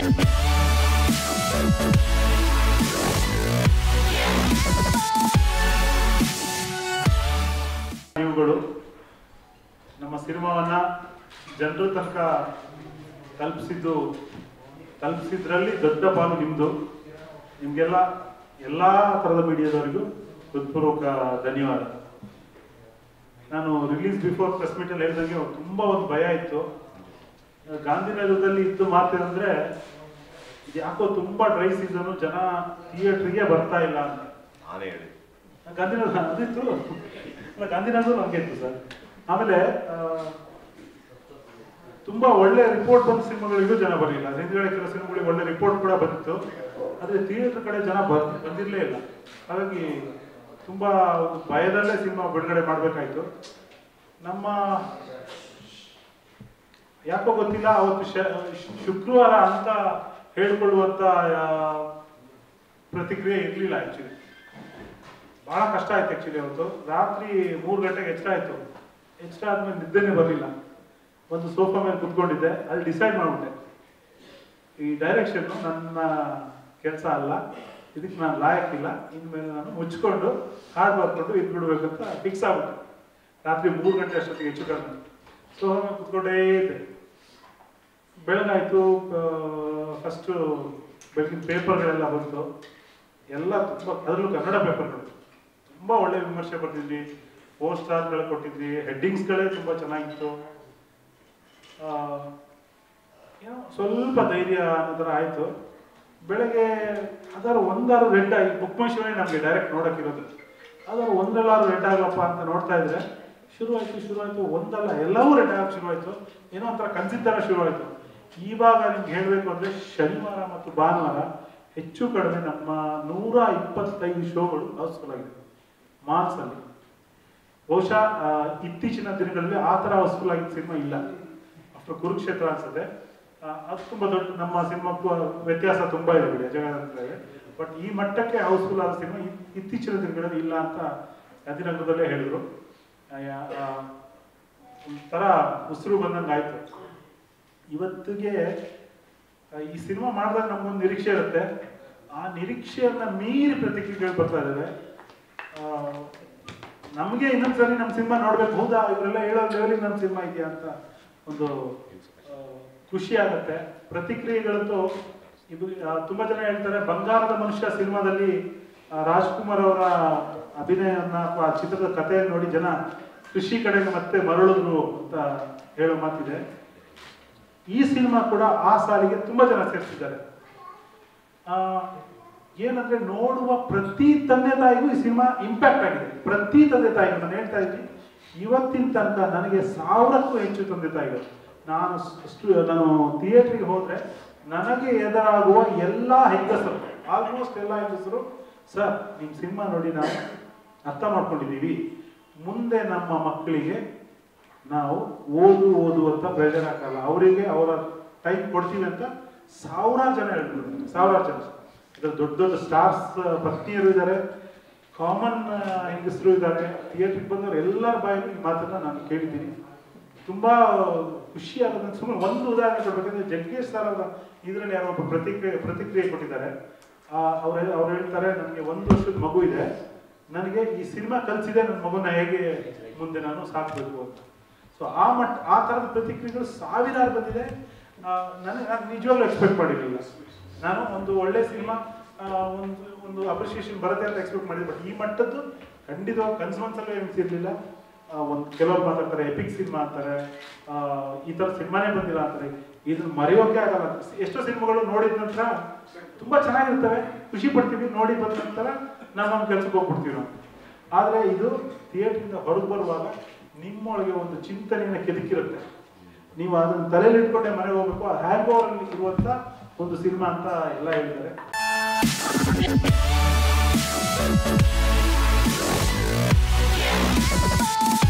ನೀವುಗಳು ನಮ್ಮ ಸಿನಿಮಾವನ್ನ ಜನರ ತನಕ ತಲುಪಿಸಿದ್ದು ತಲುಪಿಸಿದ್ರಲ್ಲಿ ದೊಡ್ಡ ಪಾಲು ನಿಮ್ಮದು ನಿಮಗೆಲ್ಲ ಎಲ್ಲ ಥರದ ಮೀಡಿಯಾದವರಿಗೂ ಹೃತ್ಪೂರ್ವಕ ಧನ್ಯವಾದ ನಾನು ರಿಲೀಸ್ ಬಿಫೋರ್ ಪ್ರೆಸ್ ಮೀಟಲ್ಲಿ ಹೇಳ್ದಂಗೆ ತುಂಬ ಒಂದು ಭಯ ಇತ್ತು ಗಾಂಧಿನಗರದಲ್ಲಿ ಇದ್ದು ಮಾತೇನಂದ್ರೆ ಇದು ಯಾಕೋ ತುಂಬ ಡ್ರೈ ಸೀಸನು ಜನ ಥಿಯೇಟ್ರಿಗೆ ಬರ್ತಾ ಇಲ್ಲ ಅಂತ ನಾನೇ ಹೇಳಿ ಗಾಂಧಿನಗರ ಅದಿತ್ತು ಅಲ್ಲ ಗಾಂಧಿನಗರ ಹಂಗೆ ಇತ್ತು ಸರ್ ಆಮೇಲೆ ಆ, ತುಂಬಾ ಒಳ್ಳೆ ರಿಪೋರ್ಟ್ ಬಂದ ಸಿನಿಮಾಗಳಿಗೂ ಜನ ಬರಲಿಲ್ಲ ಹಿಂದ್ಗಡೆ ಕೆಲವು ಸಿನಿಮಾಗಳಿಗೆ ಒಳ್ಳೆ ರಿಪೋರ್ಟ್ ಕೂಡ ಬಂದಿತ್ತು ಆದ್ರೆ ಥಿಯೇಟರ್ ಕಡೆ ಜನ ಬರ್ ಬಂದಿರಲೇ ಇಲ್ಲ ಹಾಗಾಗಿ ತುಂಬಾ ಒಂದು ಭಯದಲ್ಲೇ ಸಿನಿಮಾ ಬಿಡುಗಡೆ ಮಾಡಬೇಕಾಯ್ತು ನಮ್ಮ ಯಾಕೋ ಗೊತ್ತಿಲ್ಲ ಅವತ್ತು ಶ- ಶುಕ್ರವಾರ ಅಂತ ಹೇಳ್ಕೊಳ್ಳುವಂತ ಆ, ಪ್ರತಿಕ್ರಿಯೆ ಇರಲಿಲ್ಲ ಆಕ್ಚುಲಿ ಬಹಳ ಕಷ್ಟ ಆಯ್ತು ಆಕ್ಚುಲಿ ಅವತ್ತು ರಾತ್ರಿ ಮೂರು ಗಂಟೆಗೆ ಎಚ್ಚರ ಆಯ್ತು ಎಚ್ಚರ ಆದ್ಮೇಲೆ ನಿದ್ದೆನೇ ಬರಲಿಲ್ಲ ಒಂದು ಸೋಫಾ ಮೇಲೆ ಕುತ್ಕೊಂಡಿದ್ದೆ ಅಲ್ಲಿ ಡಿಸೈಡ್ ಮಾಡ್ಬಿಟ್ಟೆ ಈ ಡೈರೆಕ್ಷನ್ ನನ್ನ ಕೆಲಸ ಅಲ್ಲ ಇದಕ್ಕೆ ನಾನು ಲಾಯಕ್ಕಿಲ್ಲ ಇನ್ಮೇಲೆ ನಾನು ಮುಚ್ಕೊಂಡು ಹಾಡು ಬರ್ಕೊಂಡು ಇದು ಬಿಡ್ಬೇಕಂತ ಫಿಕ್ಸ್ ಆಗ್ಬಿಟ್ಟೆ ರಾತ್ರಿ ಮೂರು ಗಂಟೆ ಅಷ್ಟೊತ್ತಿಗೆ ಹೆಚ್ಚು ಕಡಿಮೆ ಸೋಫಾ ಮೇಲೆ ಕುತ್ಕೊಂಡೇ ಇದ್ದೆ ಬೆಳಗಾಯ್ತು ಫಸ್ಟು ಬೆಳಗಿನ ಪೇಪರ್ಗಳೆಲ್ಲ ಬಂತು ಎಲ್ಲ ತುಂಬ ಅದರಲ್ಲೂ ಕನ್ನಡ ಪೇಪರ್ಗಳು ತುಂಬ ಒಳ್ಳೆ ವಿಮರ್ಶೆ ಬರ್ತಿದ್ವಿ ಫೋರ್ ಸ್ಟಾರ್ಗಳು ಕೊಟ್ಟಿದ್ವಿ ಹೆಡ್ಡಿಂಗ್ಸ್ಗಳೇ ತುಂಬ ಚೆನ್ನಾಗಿತ್ತು ಆ, ಏನೋ ಸ್ವಲ್ಪ ಧೈರ್ಯ ಅನ್ನೋ ಥರ ಆಯಿತು ಬೆಳಗ್ಗೆ ಅದರ ಒಂದಾರು ರೆಡ್ ಆಗಿ ಬುಕ್ ಮೈ ಶೋನೇ ನಮಗೆ ಡೈರೆಕ್ಟ್ ನೋಡೋಕ್ಕಿರೋದು ಅದರ ಒಂದಲ್ಲಾರು ರೆಡ್ ಆಗಪ್ಪ ಅಂತ ನೋಡ್ತಾ ಇದ್ರೆ ಶುರುವಾಯಿತು ಶುರುವಾಯಿತು ಒಂದಲ್ಲ ಎಲ್ಲವೂ ರೆಡ್ ಆಗಕ್ಕೆ ಶುರುವಾಯಿತು ಏನೋ ಒಂಥರ ಕನ್ಸಿದ್ದಾರ ಶುರುವಾಯಿತು ಇವಾಗ ನಿಮ್ಗೆ ಹೇಳಬೇಕು ಅಂದರೆ ಶನಿವಾರ ಮತ್ತು ಭಾನುವಾರ ಹೆಚ್ಚು ಕಡಿಮೆ ನಮ್ಮ ನೂರ ಇಪ್ಪತ್ತೈದು ಶೋಗಳು ಹೌಸ್ಫುಲ್ ಆಗಿದೆ ಮಾನ್ಸಲ್ಲಿ ಬಹುಶಃ ಆ, ಇತ್ತೀಚಿನ ದಿನಗಳಲ್ಲಿ ಆ ಥರ ಹೌಸ್ಫುಲ್ ಆಗಿದ್ದ ಸಿನಿಮಾ ಇಲ್ಲ ಆಫ್ಟರ್ ಕುರುಕ್ಷೇತ್ರ ಅನ್ಸುತ್ತೆ ಆ, ಅದು ತುಂಬ ದೊಡ್ಡ ನಮ್ಮ ಸಿನಿಮಾಕ್ಕೂ ವ್ಯತ್ಯಾಸ ತುಂಬ ಇದೆ ಬಿಡಿ ಜಗದಂತರೇ ಬಟ್ ಈ ಮಟ್ಟಕ್ಕೆ ಹೌಸ್ಫುಲ್ ಆದ ಸಿನಿಮಾ ಇತ್ತೀಚಿನ ದಿನಗಳಲ್ಲಿ ಇಲ್ಲ ಅಂತ ಗಾಂಧಿನಗರದಲ್ಲೇ ಹೇಳಿದ್ರು ಆ, ಯಾ- ಆ, ಒಂಥರ ಉಸಿರು ಬಂದಂಗೆ ಆಯ್ತು ಇವತ್ತಿಗೆ ಆ, ಈ ಸಿನಿಮಾ ಮಾಡಿದಾಗ ನಮ್ಗೊಂದು ನಿರೀಕ್ಷೆ ಇರುತ್ತೆ ಆ ನಿರೀಕ್ಷೆಯನ್ನ ಮೀರಿ ಪ್ರತಿಕ್ರಿಯೆಗಳು ಬರ್ತಾ ಇದ್ದಾವೆ ಆ, ನಮಗೆ ಇನ್ನೊಂದ್ಸರಿ ನಮ್ಮ ಸಿನಿಮಾ ನೋಡ್ಬೇಕು ಹೌದಾ ಇವರೆಲ್ಲ ಹೇಳೋ ಲೆವೆಲಿಗೆ ನಮ್ಮ ಸಿನಿಮಾ ಇದೆಯಾ ಅಂತ ಒಂದು ಆ, ಖುಷಿ ಆಗುತ್ತೆ ಪ್ರತಿಕ್ರಿಯೆಗಳಂತೂ ಇದು ಆ, ತುಂಬಾ ಜನ ಹೇಳ್ತಾರೆ ಬಂಗಾರದ ಮನುಷ್ಯ ಸಿನಿಮಾದಲ್ಲಿ ಆ, ರಾಜ್ಕುಮಾರ್ ಅವರ ಅಭಿನಯವನ್ನ ಅಥವಾ ಆ ಚಿತ್ರದ ಕಥೆಯನ್ನು ನೋಡಿ ಜನ ಕೃಷಿ ಕಡೆಗೆ ಮತ್ತೆ ಮರಳಿದ್ರು ಅಂತ ಹೇಳೋ ಮಾತಿದೆ ಈ ಸಿನಿಮಾ ಕೂಡ ಆ ಸಾಲಿಗೆ ತುಂಬಾ ಜನ ಸೇರಿಸಿದ್ದಾರೆ ಆ, ಏನಂದ್ರೆ ನೋಡುವ ಪ್ರತಿ ತಂದೆ ತಾಯಿಗೂ ಈ ಸಿನಿಮಾ ಇಂಪ್ಯಾಕ್ಟ್ ಆಗಿದೆ ಪ್ರತಿ ತಂದೆ ತಾಯಿಗೂ ನಾನು ಹೇಳ್ತಾ ಇದ್ದೀನಿ ಇವತ್ತಿನ ತನಕ ನನಗೆ ಸಾವಿರಕ್ಕೂ ಹೆಚ್ಚು ತಂದೆ ತಾಯಿಗಳು ನಾನು ಸ್ಟು- ನಾನು ಥಿಯೇಟ್ರಿಗೆ ಹೋದ್ರೆ ನನಗೆ ಎದುರಾಗುವ ಎಲ್ಲ ಹೆಂಗಸರು ಆಲ್ಮೋಸ್ಟ್ ಎಲ್ಲ ಹೆಂಗಸರು ಸರ್ ನಿಮ್ಮ ಸಿನಿಮಾ ನೋಡಿ ನಾವು ಅರ್ಥ ಮಾಡ್ಕೊಂಡಿದ್ದೀವಿ ಮುಂದೆ ನಮ್ಮ ಮಕ್ಕಳಿಗೆ ನಾವು ಓದು ಓದು ಅಂತ ಪ್ರೆಷರ್ ಹಾಕಲ್ಲ ಅವರಿಗೆ ಅವರ ಟೈಮ್ ಕೊಡ್ತೀವಿ ಅಂತ ಸಾವಿರಾರು ಜನ ಹೇಳ್ಬಿಡ್ತಾರೆ ಸಾವಿರಾರು ಜನ ಇದ್ರಲ್ಲಿ ದೊಡ್ಡ ದೊಡ್ಡ ಸ್ಟಾರ್ಸ್ ಪತ್ನಿಯರು ಇದ್ದಾರೆ ಕಾಮನ್ ಹೆಂಗಸರು ಇದ್ದಾರೆ ಥಿಯೇಟ್ರಿಗೆ ಬಂದವರು ಎಲ್ಲರ ಬಾಯಲ್ಲಿ ಈ ಮಾತನ್ನ ನಾನು ಕೇಳಿದ್ದೀನಿ ತುಂಬಾ ಖುಷಿ ಆಗೋದಂತ ಸುಮ್ಮನೆ ಒಂದು ಉದಾಹರಣೆ ಕೊಡ್ಬೇಕಂದ್ರೆ ಜಗ್ಗೇಶ್ ಸರ್ ಅವರ ಇದರಲ್ಲಿ ಯಾರೋ ಒಬ್ಬ ಪ್ರತಿಕ್ರಿಯೆ ಪ್ರತಿಕ್ರಿಯೆ ಕೊಟ್ಟಿದ್ದಾರೆ ಅವ್ರು ಅವ್ರು ಹೇಳ್ತಾರೆ ನನಗೆ ಒಂದು ವರ್ಷದ ಮಗು ಇದೆ ನನಗೆ ಈ ಸಿನಿಮಾ ಕಲಿಸಿದೆ ನನ್ನ ಮಗುನ ಹೇಗೆ ಮುಂದೆ ನಾನು ಸಾಕಬೇಕು ಅಂತ ಸೊ ಆ ಮಟ್ಟ ಆ ಥರದ ಪ್ರತಿಕ್ರಿಯೆಗಳು ಸಾವಿರಾರು ಬಂದಿದೆ ಆ, ನನಗೆ ನಾನು ನಿಜವಾಗ್ಲೂ ಎಕ್ಸ್ಪೆಕ್ಟ್ ಮಾಡಿರಲಿಲ್ಲ ನಾನು ಒಂದು ಒಳ್ಳೆ ಸಿನಿಮಾ ಒಂದು ಒಂದು ಅಪ್ರಿಷಿಯೇಷನ್ ಬರುತ್ತೆ ಅಂತ ಎಕ್ಸ್ಪೆಕ್ಟ್ ಮಾಡಿದ್ದೆ ಬಟ್ ಈ ಮಟ್ಟದ್ದು ಖಂಡಿತವಾಗಿ ಕನ್ಸು ಮನ್ಸಲ್ಲೂ ಎನಿಸಿರ್ಲಿಲ್ಲ ಒಂದು ಕೆಲವರು ಮಾತಾಡ್ತಾರೆ ಎಪಿಕ್ ಸಿನಿಮಾ ಅಂತಾರೆ ಆ, ಈ ಥರ ಸಿನಿಮಾನೇ ಬಂದಿಲ್ಲ ಅಂತಾರೆ ಇದನ್ನ ಮರೆಯೋಕೆ ಆಗಲ್ಲ ಎಷ್ಟೋ ಸಿನಿಮಾಗಳು ನೋಡಿದ ನಂತರ ತುಂಬಾ ಚೆನ್ನಾಗಿರ್ತವೆ ಖುಷಿ ಪಡ್ತೀವಿ ನೋಡಿ ಬಂದ ನಂತರ ನಾವು ನಮ್ಮ ಕೆಲ್ಸಕ್ಕೆ ಹೋಗ್ಬಿಡ್ತೀವಿ ನಾವು ಆದರೆ ಇದು ಥಿಯೇಟ್ರಿಂದ ಹೊರಗೆ ಬರುವಾಗ ನಿಮ್ಮೊಳಗೆ ಒಂದು ಚಿಂತನೆಯನ್ನು ಕೆದಕಿರುತ್ತೆ ನೀವು ಅದನ್ನ ತಲೆಯಲ್ಲಿ ಇಟ್ಕೊಂಡೆ ಮನೆಗೆ ಹೋಗ್ಬೇಕು ಆ ಹ್ಯಾಂಗ್ ಓವರ್ ಇರುವಂತ ಒಂದು ಸಿನಿಮಾ ಅಂತ ಎಲ್ಲ ಹೇಳಿದ್ದಾರೆ Yeah.